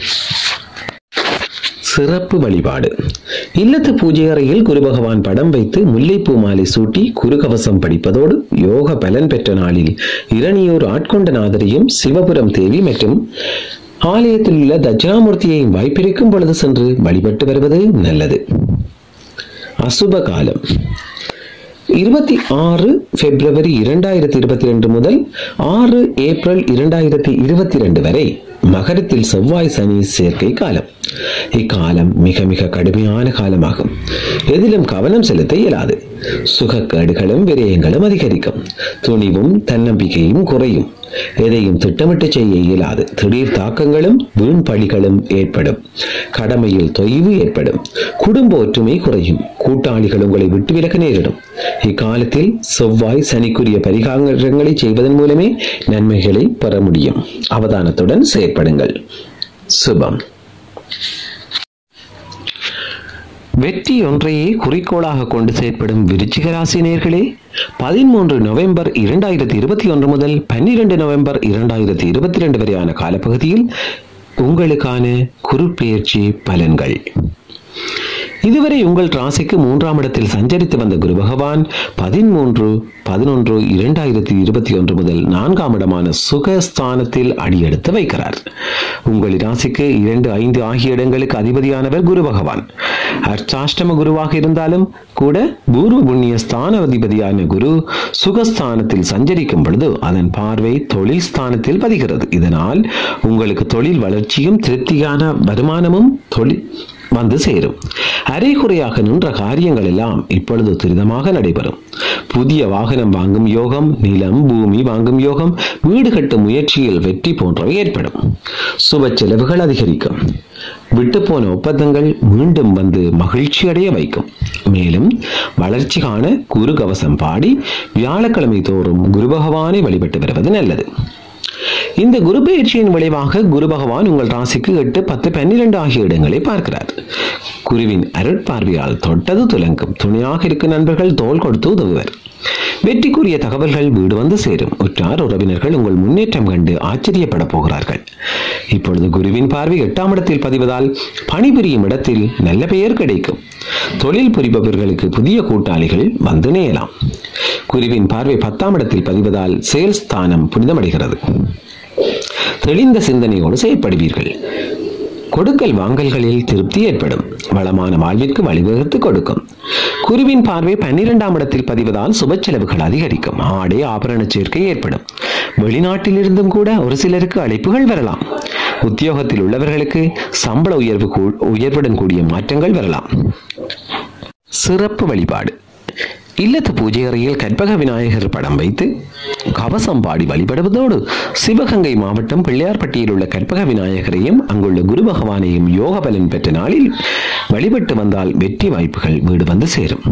சிறப்பு வழிபாடு இல்லத்து பூஜை அறையில் குரு பகவான் படம் வைத்து முல்லைப்பூ மாலை சூட்டி குருகவசம் படிப்பதோடு யோக பலன் பெற்ற நாளில் இரணியூர் ஆட்கொண்ட நாதரையும் சிவபுரம் தேவி மற்றும் ஆலயத்தில் உள்ள தட்சிணாமூர்த்தியையும் வாய்ப்பிருக்கும் பொழுது சென்று வழிபட்டு வருவது நல்லது அசுப காலம் இருபத்தி ஆறு பிப்ரவரி இரண்டாயிரத்தி இருபத்தி ரெண்டு முதல் ஆறு ஏப்ரல் இரண்டாயிரத்தி இருபத்தி ரெண்டு வரை மகரத்தில் செவ்வாய் சனி சேர்க்கை காலம் இக்காலம் மிக மிக கடுமையான காலமாகும் எதிலும் கவனம் செலுத்த இயலாது சுகக்கேடுகளும் விரயங்களும் அதிகரிக்கும் துணிவும் தன்னம்பிக்கையும் குறையும் எதையும் திட்டமிட்டு செய்ய இயலாது திடீர் தாக்கங்களும் வீண் பழிகளும் ஏற்படும் கடமையில் தொய்வு ஏற்படும் குடும்ப ஒற்றுமை குறையும் கூட்டாளிகள் உங்களை விட்டு விலக நேரிடும் இக்காலத்தில் செவ்வாய் சனிக்குரிய பரிகாரங்களை செய்வதன் மூலமே நன்மைகளை பெற முடியும் அவதானத்துடன் செயற்படுங்கள் சுபம் வெற்றி ஒன்றையே குறிக்கோளாக கொண்டு செயற்படும் விருச்சிக ராசி நேர்களே பதிமூன்று நவம்பர் இரண்டாயிரத்தி இருபத்தி ஒன்று முதல் பன்னிரண்டு நவம்பர் இரண்டாயிரத்தி இருபத்தி ரெண்டு வரையான காலப்பகுதியில் உங்களுக்கான குறுப்பெயர்ச்சி பலன்கள் இதுவரை உங்கள் ராசிக்கு மூன்றாம் இடத்தில் சஞ்சரித்து வந்த குரு பகவான் பதிமூன்று பதினொன்று இரண்டாயிரத்தி இருபத்தி ஒன்று முதல் நான்காம் இடமான சுகஸ்தானத்தில் அடியெடுத்து வைக்கிறார் உங்கள் ராசிக்கு இரண்டு ஐந்து ஆகிய இடங்களுக்கு அதிபதியானவர் குரு பகவான் அர்ச்சாஷ்டம குருவாக இருந்தாலும் கூட பூர்வ புண்ணிய ஸ்தான அதிபதியான குரு சுகஸ்தானத்தில் சஞ்சரிக்கும் பொழுது அதன் பார்வை தொழில் ஸ்தானத்தில் பதிகிறது இதனால் உங்களுக்கு தொழில் வளர்ச்சியும் திருப்தியான வருமானமும் தொழில் வந்து சேரும் அரைகுறையாக நின்ற காரியங்கள் எல்லாம் இப்பொழுது துரிதமாக நடைபெறும் புதிய வாகனம் வாங்கும் யோகம் நிலம் பூமி வாங்கும் யோகம் வீடு கட்டும் முயற்சியில் வெற்றி போன்றவை ஏற்படும் சுப செலவுகள் அதிகரிக்கும் விட்டுப்போன ஒப்பந்தங்கள் மீண்டும் வந்து மகிழ்ச்சி அடைய வைக்கும் மேலும் வளர்ச்சி காண குரு கவசம் பாடி வியாழக்கிழமை தோறும் குரு பகவானை வழிபட்டு வருவது நல்லது இந்த குரு பயிற்சியின் விளைவாக குரு பகவான் உங்கள் ராசிக்கு எட்டு பத்து பன்னிரண்டு ஆகிய இடங்களை பார்க்கிறார் குருவின் அருட்பார்வையால் தொட்டது துலங்கும் துணையாக இருக்கும் நண்பர்கள் தோல் கொடுத்து உதவுவர் வெற்றிக்குரிய தகவல்கள் வீடு வந்து சேரும் உற்றார் உறவினர்கள் உங்கள் முன்னேற்றம் கண்டு ஆச்சரியப்பட போகிறார்கள் இப்பொழுது குருவின் பார்வை எட்டாம் இடத்தில் பதிவதால் பணிபுரியும் இடத்தில் நல்ல பெயர் கிடைக்கும் தொழில் புரிபவர்களுக்கு புதிய கூட்டாளிகள் வந்து நேயலாம் குருவின் பார்வை பத்தாம் இடத்தில் பதிவதால் செயல் ஸ்தானம் புனிதமடைகிறது தெளிந்த சிந்தனையோடு செயற்படுவீர்கள் கொடுக்கல் வாங்கல்களில் திருப்தி ஏற்படும் வளமான வாழ்விற்கு வழிவகுத்து கொடுக்கும் குருவின் பார்வை பன்னிரெண்டாம் இடத்தில் பதிவதால் சுப செலவுகள் அதிகரிக்கும் ஆடை ஆபரண சேர்க்கை ஏற்படும் வெளிநாட்டிலிருந்தும் கூட ஒரு சிலருக்கு அழைப்புகள் வரலாம் உத்தியோகத்தில் உள்ளவர்களுக்கு சம்பள உயர்வு கூ- உயர்வுடன் கூடிய மாற்றங்கள் வரலாம் சிறப்பு வழிபாடு இல்லத்து பூஜை அறையில் கற்பக விநாயகர் படம் வைத்து கவசம் பாடி வழிபடுவதோடு சிவகங்கை மாவட்டம் பிள்ளையார்பட்டியில் உள்ள கற்பக விநாயகரையும் அங்குள்ள குரு பகவானையும் யோக பலன் பெற்ற நாளில் வழிபட்டு வந்தால் வெற்றி வாய்ப்புகள் வீடு வந்து சேரும்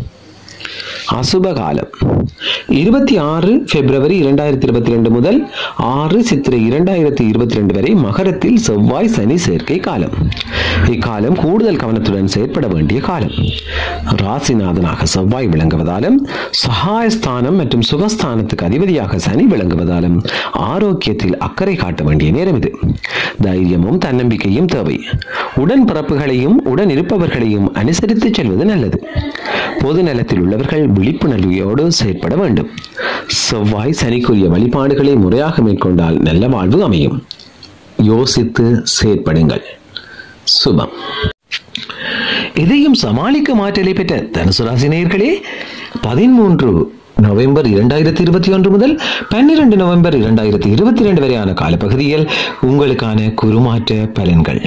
அசுப காலம் இருபத்தி ஆறு பிப்ரவரி இரண்டாயிரத்தி இருபத்தி ரெண்டு முதல் ஆறு சித்திரை இரண்டாயிரத்தி இருபத்தி ரெண்டு வரை மகரத்தில் செவ்வாய் சனி சேர்க்கை காலம் இக்காலம் கூடுதல் கவனத்துடன் செயற்பட வேண்டிய காலம் ராசிநாதனாக செவ்வாய் விளங்குவதாலும் சகாயஸ்தானம் மற்றும் சுகஸ்தானத்துக்கு அதிபதியாக சனி விளங்குவதாலும் ஆரோக்கியத்தில் அக்கறை காட்ட வேண்டிய நேரம் இது தைரியமும் தன்னம்பிக்கையும் தேவை உடன் பிறப்புகளையும் உடன் இருப்பவர்களையும் அனுசரித்து செல்வது நல்லது பொது நலத்தில் உள்ளவர்கள் விழிப்புணர்வோடு செயற்பட வேண்டும் செவ்வாய் சனிக்குரிய வழிபாடுகளை முறையாக மேற்கொண்டால் நல்ல வாழ்வு அமையும் யோசித்து செயற்படுங்கள் சுபம் இதையும் சமாளிக்கும் ஆற்றலை பெற்ற தனுசு ராசி நேயர்களே பதிமூன்று நவம்பர் இரண்டாயிரத்தி இருபத்தி ஒன்று முதல் பன்னிரண்டு நவம்பர் இரண்டாயிரத்தி இருபத்தி ரெண்டு வரையான காலப்பகுதியில் உங்களுக்கான குருமாற்ற பலன்கள்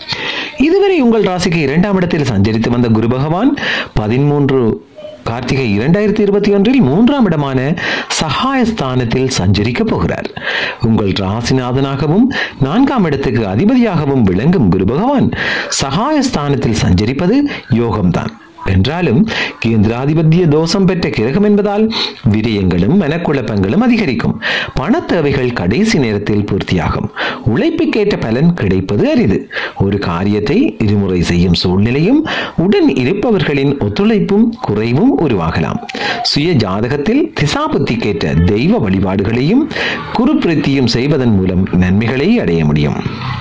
இதுவரை உங்கள் ராசிக்கு இரண்டாம் இடத்தில் சஞ்சரித்து வந்த குரு பகவான் பதிமூன்று கார்த்திகை இரண்டாயிரத்தி இருபத்தி ஒன்றில் மூன்றாம் இடமான சகாயஸ்தானத்தில் சஞ்சரிக்க போகிறார் உங்கள் ராசிநாதனாகவும் நான்காம் இடத்துக்கு அதிபதியாகவும் விளங்கும் குரு பகவான் சகாயஸ்தானத்தில் சஞ்சரிப்பது யோகம்தான் என்றாலும் கேந்திராதிபத்திய தோஷம் பெற்ற கிரகம் என்பதால் விரயங்களும் மனக்குழப்பங்களும் அதிகரிக்கும் பண தேவைகள் கடைசி நேரத்தில் பூர்த்தியாகும் உழைப்புக்கேற்ற பலன் கிடைப்பது அரிது ஒரு காரியத்தை இருமுறை செய்யும் சூழ்நிலையும் உடன் இருப்பவர்களின் ஒத்துழைப்பும் குறைவும் உருவாகலாம் சுய ஜாதகத்தில் திசாபுத்திக்கேற்ற தெய்வ வழிபாடுகளையும் குருப்பிரத்தியும் செய்வதன் மூலம் நன்மைகளை அடைய முடியும்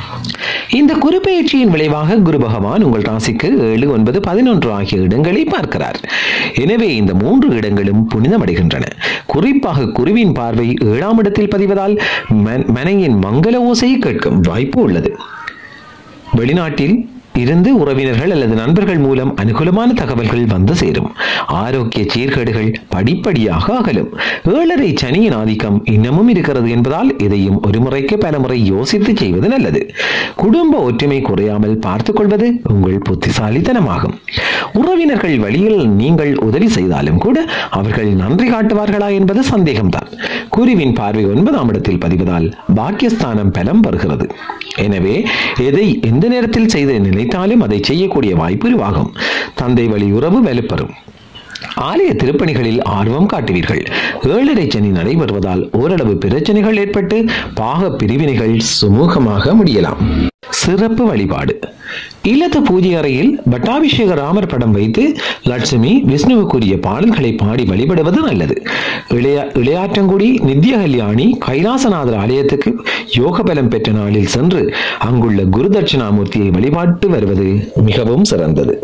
இந்த குரு பயிற்சியின் விளைவாக குரு பகவான் உங்கள் ராசிக்கு ஏழு ஒன்பது பதினொன்று ஆகிய இடங்களை பார்க்கிறார் எனவே இந்த மூன்று இடங்களும் புனிதமடைகின்றன குறிப்பாக குருவின் பார்வை ஏழாம் இடத்தில் பதிவதால் மன- மனையின் மங்கள ஓசையை கேட்கும் வாய்ப்பு உள்ளது வெளிநாட்டில் இருந்து உறவினர்கள் அல்லது நண்பர்கள் மூலம் அனுகூலமான தகவல்கள் வந்து சேரும் ஆரோக்கிய சீர்கேடுகள் படிப்படியாக அகலும் ஏழரை சனியின் ஆதிக்கம் இன்னமும் இருக்கிறது என்பதால் இதையும் ஒரு முறைக்கு பல முறை யோசித்து செய்வது நல்லது குடும்ப ஒற்றுமை குறையாமல் பார்த்துக் கொள்வது உங்கள் புத்திசாலித்தனமாகும் உறவினர்கள் வழியில் நீங்கள் உதவி செய்தாலும் கூட அவர்கள் நன்றி காட்டுவார்களா என்பது சந்தேகம்தான் குருவின் பார்வை ஒன்பதாம் இடத்தில் பதிவதால் பாக்கியஸ்தானம் பலம் வருகிறது எனவே எதை எந்த நேரத்தில் செய்து நினைத்தாலும் அதை செய்யக்கூடிய வாய்ப்பு உருவாகும் தந்தை வழி உறவு வலுப்பெறும் ஆலய திருப்பணிகளில் ஆர்வம் காட்டுவீர்கள் ஏழரை சனி நடைபெறுவதால் ஓரளவு பிரச்சனைகள் ஏற்பட்டு பாக பிரிவினைகள் சுமூகமாக முடியலாம் சிறப்பு வழிபாடு இல்லத்து பூஜை அறையில் பட்டாபிஷேக ராமர் படம் வைத்து லட்சுமி விஷ்ணுவுக்குரிய பாடல்களை பாடி வழிபடுவது நல்லது இளையா இளையாற்றங்குடி நித்ய கல்யாணி கைலாசநாதர் ஆலயத்துக்கு யோக பலம் பெற்ற நாளில் சென்று அங்குள்ள குரு தட்சிணாமூர்த்தியை வழிபாட்டு வருவது மிகவும் சிறந்தது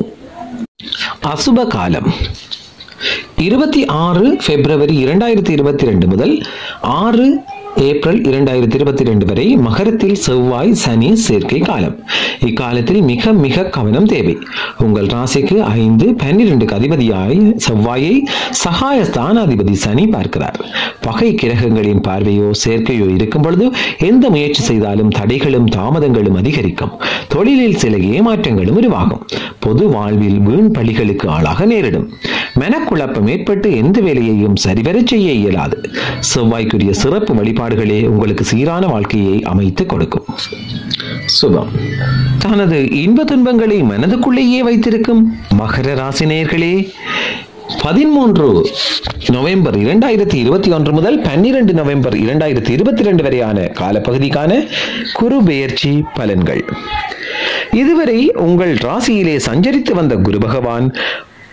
அசுப காலம் இருபத்தி ஆறு பிப்ரவரி இரண்டாயிரத்தி இருபத்தி ரெண்டு முதல் ஆறு ஏப்ரல் இரண்டாயிரத்தி இருபத்தி ரெண்டு வரை மகரத்தில் செவ்வாய் சனி சேர்க்கை காலம் இக்காலத்தில் மிக மிக கவனம் தேவை உங்கள் ராசிக்கு ஐந்து பன்னிரண்டுக்கு அதிபதியாய் செவ்வாயை சகாய ஸ்தானாதிபதி சனி பார்க்கிறார் பகை கிரகங்களின் பார்வையோ சேர்க்கையோ இருக்கும் பொழுது எந்த முயற்சி செய்தாலும் தடைகளும் தாமதங்களும் அதிகரிக்கும் தொழிலில் சில ஏமாற்றங்களும் உருவாகும் பொது வாழ்வில் வீண் பழிகளுக்கு ஆளாக நேரிடும் மனக்குழப்பம் ஏற்பட்டு எந்த வேலையையும் சரிவரச் செய்ய இயலாது செவ்வாய்க்குரிய சிறப்பு வழிபாடுகளே உங்களுக்கு சீரான வாழ்க்கையை அமைத்து கொடுக்கும் சுபம் தனது இன்ப துன்பங்களை மனதுக்குள்ளேயே வைத்திருக்கும் மகர ராசினியர்களே பதிமூன்று நவம்பர் இரண்டாயிரத்தி இருபத்தி ஒன்று முதல் பன்னிரண்டு நவம்பர் இரண்டாயிரத்தி இருபத்தி ரெண்டு வரையான காலப்பகுதிக்கான குரு பெயர்ச்சி பலன்கள் இதுவரை உங்கள் ராசியிலே சஞ்சரித்து வந்த குரு பகவான்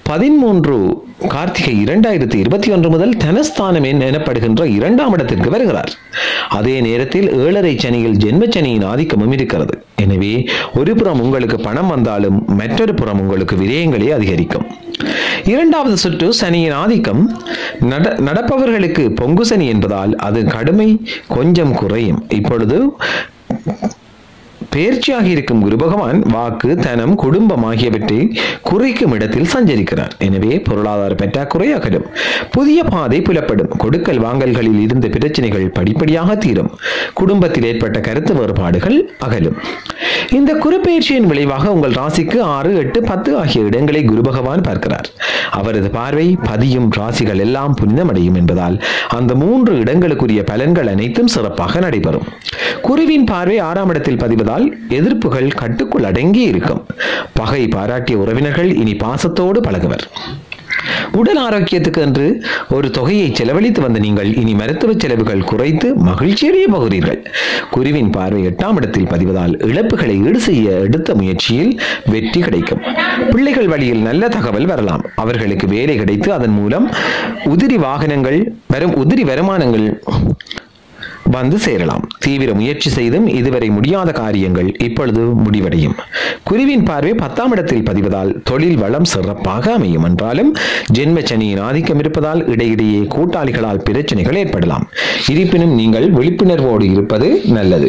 பதிமூன்று கார்த்திகை இரண்டாயிரத்தி இருபத்தி ஒன்று முதல் தனஸ்தானம் என- எனப்படுகின்ற இரண்டாம் இடத்திற்கு வருகிறார் அதே நேரத்தில் ஏழரை சனியில் ஜென்ம சனியின் ஆதிக்கமும் இருக்கிறது எனவே ஒரு புறம் உங்களுக்கு பணம் வந்தாலும் மற்றொரு புறம் உங்களுக்கு விரயங்களே அதிகரிக்கும் இரண்டாவது சுற்று சனியின் ஆதிக்கம் நட நடப்பவர்களுக்கு பொங்கு சனி என்பதால் அது கடுமை கொஞ்சம் குறையும் இப்பொழுது பெயர்ச்சியாக இருக்கும் குரு பகவான் வாக்கு தனம் குடும்பம் ஆகியவற்றை குறைக்கும் இடத்தில் சஞ்சரிக்கிறார் எனவே பொருளாதார பற்றாக்குறை அகலும் புதிய பாதை புலப்படும் கொடுக்கல் வாங்கல்களில் இருந்த பிரச்சனைகள் படிப்படியாக தீரும் குடும்பத்தில் ஏற்பட்ட கருத்து வேறுபாடுகள் அகலும் இந்த குரு பெயர்ச்சியின் விளைவாக உங்கள் ராசிக்கு ஆறு எட்டு பத்து ஆகிய இடங்களை குரு பகவான் பார்க்கிறார் அவரது பார்வை பதியும் ராசிகள் எல்லாம் புனிதமடையும் என்பதால் அந்த மூன்று இடங்களுக்குரிய பலன்கள் அனைத்தும் சிறப்பாக நடைபெறும் குருவின் பார்வை ஆறாம் இடத்தில் பதிவதால் எதிர்ப்புகள் கட்டுக்குள் அடங்கி இருக்கும் பகை பாராட்டிய உறவினர்கள் இனி பாசத்தோடு பழகுவர் உடல் ஆரோக்கியத்துக்கு என்று ஒரு தொகையை செலவழித்து வந்த நீங்கள் இனி மருத்துவ செலவுகள் குறைத்து மகிழ்ச்சியடைய போகிறீர்கள் குருவின் பார்வை எட்டாம் இடத்தில் பதிவதால் இழப்புகளை ஈடு செய்ய எடுத்த முயற்சியில் வெற்றி கிடைக்கும் பிள்ளைகள் வழியில் நல்ல தகவல் வரலாம் அவர்களுக்கு வேலை கிடைத்து அதன் மூலம் உதிரி வாகனங்கள் வரும் உதிரி வருமானங்கள் வந்து சேரலாம் தீவிர முயற்சி செய்தும் இதுவரை முடியாத காரியங்கள் இப்பொழுது முடிவடையும் குருவின் பார்வை பத்தாம் இடத்தில் பதிவதால் தொழில் வளம் சிறப்பாக அமையும் என்றாலும் ஜென்ம சனியின் ஆதிக்கம் இருப்பதால் இடையிடையே கூட்டாளிகளால் பிரச்சனைகள் ஏற்படலாம் இருப்பினும் நீங்கள் விழிப்புணர்வோடு இருப்பது நல்லது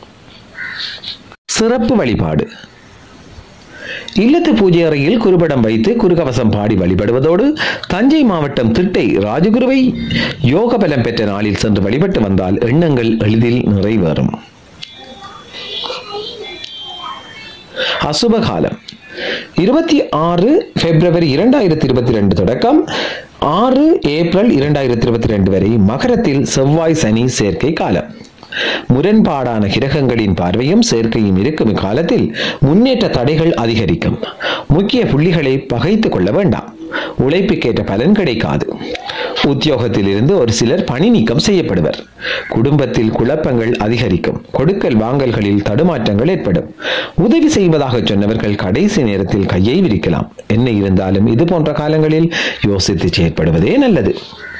சிறப்பு வழிபாடு இல்லத்து பூஜை அறையில் குருபடம் வைத்து குருகவசம் பாடி வழிபடுவதோடு தஞ்சை மாவட்டம் திட்டை ராஜகுருவை யோக பலம் பெற்ற நாளில் சென்று வழிபட்டு வந்தால் எண்ணங்கள் எளிதில் நிறைவேறும் அசுப காலம் இருபத்தி ஆறு பிப்ரவரி இரண்டாயிரத்தி இருபத்தி ரெண்டு தொடக்கம் ஆறு ஏப்ரல் இரண்டாயிரத்தி இருபத்தி ரெண்டு வரை மகரத்தில் செவ்வாய் சனி சேர்க்கை காலம் முரண்பாடான கிரகங்களின் பார்வையும் சேர்க்கையும் இருக்கும் இக்காலத்தில் முன்னேற்ற தடைகள் அதிகரிக்கும் முக்கிய புள்ளிகளை பகைத்துக் கொள்ள வேண்டாம் உழைப்புக்கேற்ற பலன் கிடைக்காது உத்தியோகத்தில் இருந்து ஒரு சிலர் பணி நீக்கம் செய்யப்படுவர் குடும்பத்தில் குழப்பங்கள் அதிகரிக்கும் கொடுக்கல் வாங்கல்களில் தடுமாற்றங்கள் ஏற்படும் உதவி செய்வதாக சொன்னவர்கள் கடைசி நேரத்தில் கையை விரிக்கலாம் என்ன இருந்தாலும் இது போன்ற காலங்களில் யோசித்து செயற்படுவதே நல்லது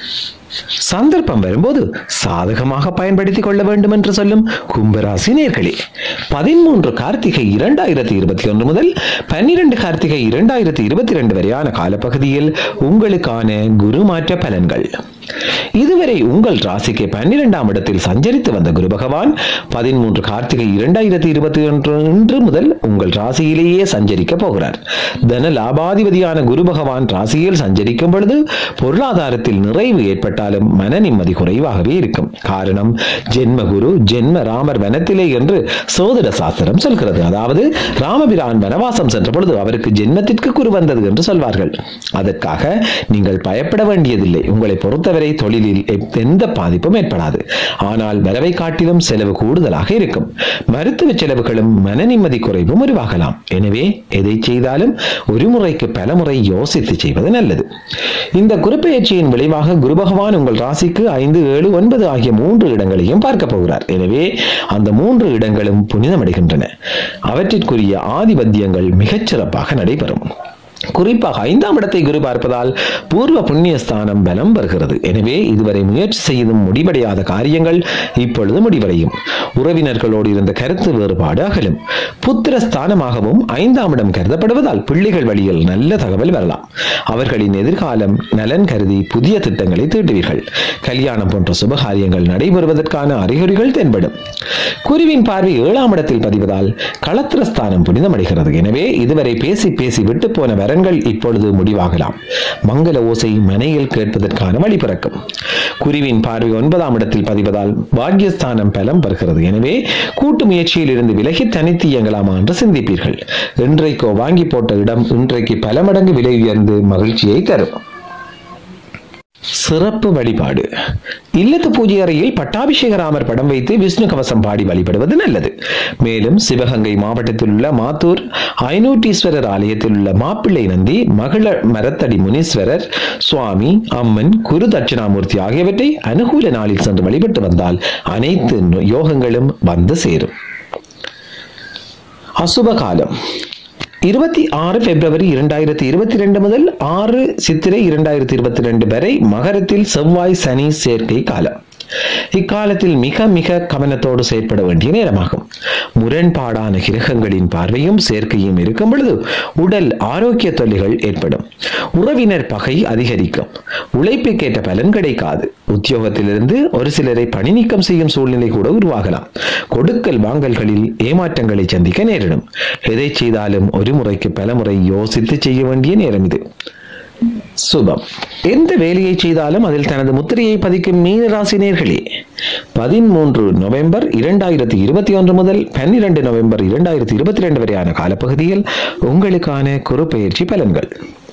சந்தர்ப்பம் வரும்போது சாதகமாக பயன்படுத்திக் கொள்ள வேண்டும் என்று சொல்லும் கும்பராசி நேர்களே பதிமூன்று கார்த்திகை இரண்டாயிரத்தி இருபத்தி ஒன்று முதல் பன்னிரண்டு கார்த்திகை இரண்டாயிரத்தி இருபத்தி ரெண்டு வரையான காலப்பகுதியில் உங்களுக்கான குரு மாற்ற பலன்கள் இதுவரை உங்கள் ராசிக்கு பன்னிரெண்டாம் இடத்தில் சஞ்சரித்து வந்த குரு பகவான் பதிமூன்று கார்த்திகை இரண்டாயிரத்தி இருபத்தி ஒன்று இன்று முதல் உங்கள் ராசியிலேயே சஞ்சரிக்க போகிறார் தன லாபாதிபதியான குரு பகவான் ராசியில் சஞ்சரிக்கும் பொழுது பொருளாதாரத்தில் நிறைவு ஏற்பட்டாலும் மன நிம்மதி குறைவாகவே இருக்கும் காரணம் ஜென்ம குரு ஜென்ம ராமர் வனத்திலே என்று சோதிட சாஸ்திரம் சொல்கிறது அதாவது ராமபிரான் வனவாசம் சென்ற பொழுது அவருக்கு ஜென்மத்திற்கு குரு வந்தது என்று சொல்வார்கள் அதற்காக நீங்கள் பயப்பட வேண்டியதில்லை உங்களை பொறுத்தவரை தொழிலில் எப்- எந்த பாதிப்பும் ஏற்படாது ஆனால் வரவை காட்டிலும் செலவு கூடுதலாக இருக்கும் மருத்துவ செலவுகளும் மன நிம்மதி குறைவும் உருவாகலாம் எனவே எதை செய்தாலும் ஒரு முறைக்கு பல முறை யோசித்து செய்வது நல்லது இந்த குருப்பெயர்ச்சியின் விளைவாக குரு பகவான் உங்கள் ராசிக்கு ஐந்து ஏழு ஒன்பது ஆகிய மூன்று இடங்களையும் பார்க்க போகிறார் எனவே அந்த மூன்று இடங்களும் புனிதமடைகின்றன அவற்றிற்குரிய ஆதிபத்தியங்கள் மிகச் சிறப்பாக நடைபெறும் குறிப்பாக ஐந்தாம் இடத்தை குரு பார்ப்பதால் பூர்வ புண்ணிய ஸ்தானம் பலம் வருகிறது எனவே இதுவரை முயற்சி செய்தும் முடிவடையாத காரியங்கள் இப்பொழுது முடிவடையும் உறவினர்களோடு இருந்த கருத்து வேறுபாடு அகலும் புத்திர ஸ்தானமாகவும் ஐந்தாம் இடம் கருதப்படுவதால் பிள்ளைகள் வழியில் நல்ல தகவல் வரலாம் அவர்களின் எதிர்காலம் நலன் கருதி புதிய திட்டங்களை தீட்டுவீர்கள் கல்யாணம் போன்ற சுபகாரியங்கள் நடைபெறுவதற்கான அறிகுறிகள் தென்படும் குருவின் பார்வை ஏழாம் இடத்தில் பதிவதால் களத்திரஸ்தானம் புனிதமடைகிறது எனவே இதுவரை பேசி பேசி விட்டு போன வரங்கள் இப்பொழுது முடிவாகலாம் மங்கள ஓசை மனையில் கேட்பதற்கான வழி பிறக்கும் குருவின் பார்வை ஒன்பதாம் இடத்தில் பதிவதால் பாக்கியஸ்தானம் பலம் பெறுகிறது எனவே கூட்டு முயற்சியில் இருந்து விலகி தனித்து இயங்கலாமா என்று சிந்திப்பீர்கள் இன்றைக்கோ வாங்கி போட்ட இடம் இன்றைக்கு பல மடங்கு விலை உயர்ந்து மகிழ்ச்சியை தரும் சிறப்பு வழிபாடு இல்லத்து பூஜை அறையில் பட்டாபிஷேக ராமர் படம் வைத்து விஷ்ணு கவசம் பாடி வழிபடுவது நல்லது மேலும் சிவகங்கை மாவட்டத்தில் உள்ள மாத்தூர் ஐநூட்டீஸ்வரர் ஆலயத்தில் உள்ள மாப்பிள்ளை நந்தி மகள மரத்தடி முனீஸ்வரர் சுவாமி அம்மன் குரு தட்சிணாமூர்த்தி ஆகியவற்றை அனுகூல நாளில் சென்று வழிபட்டு வந்தால் அனைத்து யோகங்களும் வந்து சேரும் அசுப காலம் இருபத்தி ஆறு பிப்ரவரி இரண்டாயிரத்தி இருபத்தி ரெண்டு முதல் ஆறு சித்திரை இரண்டாயிரத்தி இருபத்தி ரெண்டு வரை மகரத்தில் செவ்வாய் சனி சேர்க்கை காலம் இக்காலத்தில் மிக மிக கவனத்தோடு செயற்பட வேண்டிய நேரமாகும் முரண்பாடான கிரகங்களின் பார்வையும் சேர்க்கையும் இருக்கும் பொழுது உடல் ஆரோக்கிய தொல்லைகள் ஏற்படும் உறவினர் பகை அதிகரிக்கும் உழைப்புக்கேற்ற பலன் கிடைக்காது உத்தியோகத்திலிருந்து ஒரு சிலரை பணி நீக்கம் செய்யும் சூழ்நிலை கூட உருவாகலாம் கொடுக்கல் வாங்கல்களில் ஏமாற்றங்களை சந்திக்க நேரிடும் எதை செய்தாலும் ஒரு முறைக்கு பல முறை யோசித்து செய்ய வேண்டிய நேரம் இது சுபம் எந்த வேலையை செய்தாலும் அதில் தனது முத்திரையை பதிக்கும் மீனராசினியர்களே பதிமூன்று நவம்பர் இரண்டாயிரத்தி இருபத்தி ஒன்று முதல் பன்னிரண்டு நவம்பர் இரண்டாயிரத்தி இருபத்தி ரெண்டு வரையான காலப்பகுதியில் உங்களுக்கான குரு பயிற்சி பலன்கள்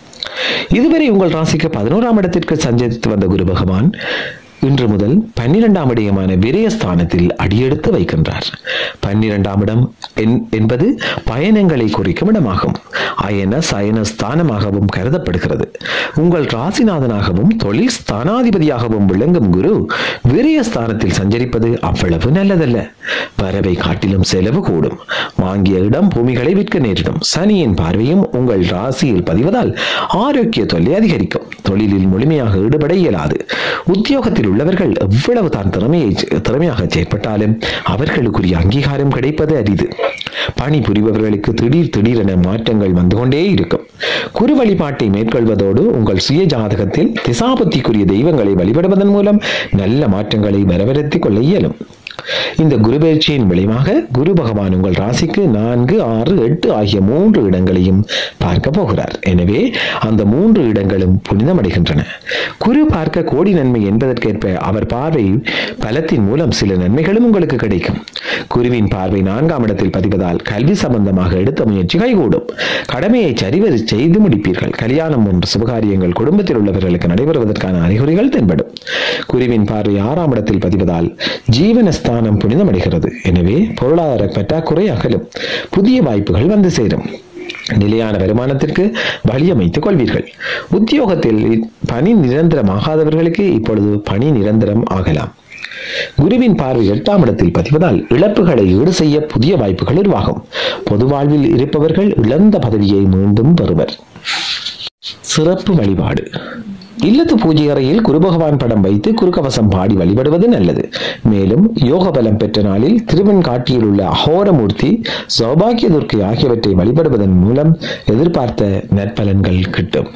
இதுவரை உங்கள் ராசிக்கு பதினோராம் இடத்திற்கு சஞ்சரித்து வந்த குரு பகவான் இன்று முதல் பன்னிரெண்டாம் இடமான விரயஸ்தானத்தில் அடியெடுத்து வைக்கின்றார் பன்னிரெண்டாம் இடம் என்- என்பது பயணங்களை குறிக்கும் இடமாகும் அயன சயன ஸ்தானமாகவும் கருதப்படுகிறது உங்கள் ராசிநாதனாகவும் தொழில் ஸ்தானாதிபதியாகவும் விளங்கும் குரு விரயஸ்தானத்தில் சஞ்சரிப்பது அவ்வளவு நல்லதல்ல வரவை காட்டிலும் செலவு கூடும் வாங்கிய இடம் பூமிகளை விற்க நேரிடும் சனியின் பார்வையும் உங்கள் ராசியில் பதிவதால் ஆரோக்கிய தொல்லை அதிகரிக்கும் தொழிலில் முழுமையாக ஈடுபட இயலாது உத்தியோகத்தில் உள்ளவர்கள் எவ்வளவு தான் திறமையை திறமையாக செயற்பட்டாலும் அவர்களுக்குரிய அங்கீகாரம் கிடைப்பது அரிது பணி புரிபவர்களுக்கு திடீர் திடீரென மாற்றங்கள் வந்து கொண்டே இருக்கும் குரு வழிபாட்டை மேற்கொள்வதோடு உங்கள் சுய ஜாதகத்தில் திசாபுத்திக்குரிய தெய்வங்களை வழிபடுவதன் மூலம் நல்ல மாற்றங்களை வரவழைத்துக் கொள்ள இயலும் இந்த குரு பயிற்சியின் விளைவாக குரு பகவான் உங்கள் ராசிக்கு நான்கு ஆறு எட்டு ஆகிய மூன்று இடங்களையும் பார்க்க போகிறார் எனவே அந்த மூன்று இடங்களும் புனிதமடைகின்றன குரு பார்க்க கோடி நன்மை என்பதற்கேற்ப அவர் பார்வை பலத்தின் மூலம் சில நன்மைகளும் உங்களுக்கு கிடைக்கும் குருவின் பார்வை நான்காம் இடத்தில் பதிவதால் கல்வி சம்பந்தமாக எடுத்த முயற்சி கைகூடும் கடமையை சரிவர செய்து முடிப்பீர்கள் கல்யாணம் போன்ற சுபகாரியங்கள் குடும்பத்தில் உள்ளவர்களுக்கு நடைபெறுவதற்கான அறிகுறிகள் தென்படும் குருவின் பார்வை ஆறாம் இடத்தில் பதிவதால் ஜீவனஸ்தானம் புனிதமடைகிறது எனவே பொருளாதார பற்றாக்குறை அகலும் புதிய வாய்ப்புகள் வந்து சேரும் நிலையான வருமானத்திற்கு வழியமைத்துக் கொள்வீர்கள் உத்தியோகத்தில் பணி நிரந்தரமாகாதவர்களுக்கு இப்பொழுது பணி நிரந்தரம் ஆகலாம் குருவின் பார்வை எட்டாம் இடத்தில் பதிவதால் இழப்புகளை ஈடு செய்ய புதிய வாய்ப்புகள் உருவாகும் பொது வாழ்வில் இருப்பவர்கள் இழந்த பதவியை மீண்டும் பெறுவர் சிறப்பு வழிபாடு இல்லத்து பூஜை அறையில் குரு பகவான் படம் வைத்து குருக்கவசம் பாடி வழிபடுவது நல்லது மேலும் யோக பலம் பெற்ற நாளில் திருவெண்காட்டியில் உள்ள அகோரமூர்த்தி சௌபாகிய துர்க்கை ஆகியவற்றை வழிபடுவதன் மூலம் எதிர்பார்த்த நற்பலன்கள் கிட்டும்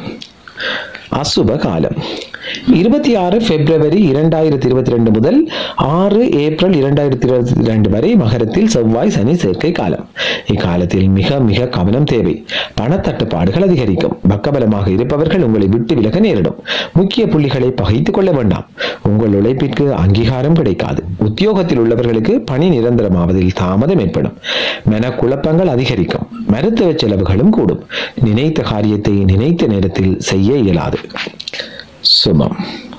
அசுப காலம் இருபத்தி ஆறு பிப்ரவரி இரண்டாயிரத்தி இருபத்தி ரெண்டு முதல் ஆறு ஏப்ரல் இரண்டாயிரத்தி இருபத்தி ரெண்டு வரை மகரத்தில் செவ்வாய் சனி சேர்க்கை காலம் இக்காலத்தில் மிக மிக கவனம் தேவை பணத்தட்டுப்பாடுகள் அதிகரிக்கும் பக்கபலமாக இருப்பவர்கள் உங்களை விட்டு விலக நேரிடும் முக்கிய புள்ளிகளை பகைத்துக் கொள்ள வேண்டாம் உங்கள் உழைப்பிற்கு அங்கீகாரம் கிடைக்காது உத்தியோகத்தில் உள்ளவர்களுக்கு பணி நிரந்தரமாவதில் தாமதம் ஏற்படும் மனக்குழப்பங்கள் அதிகரிக்கும் மருத்துவ செலவுகளும் கூடும் நினைத்த காரியத்தை நினைத்த நேரத்தில் செய்ய இயலாது சுமம்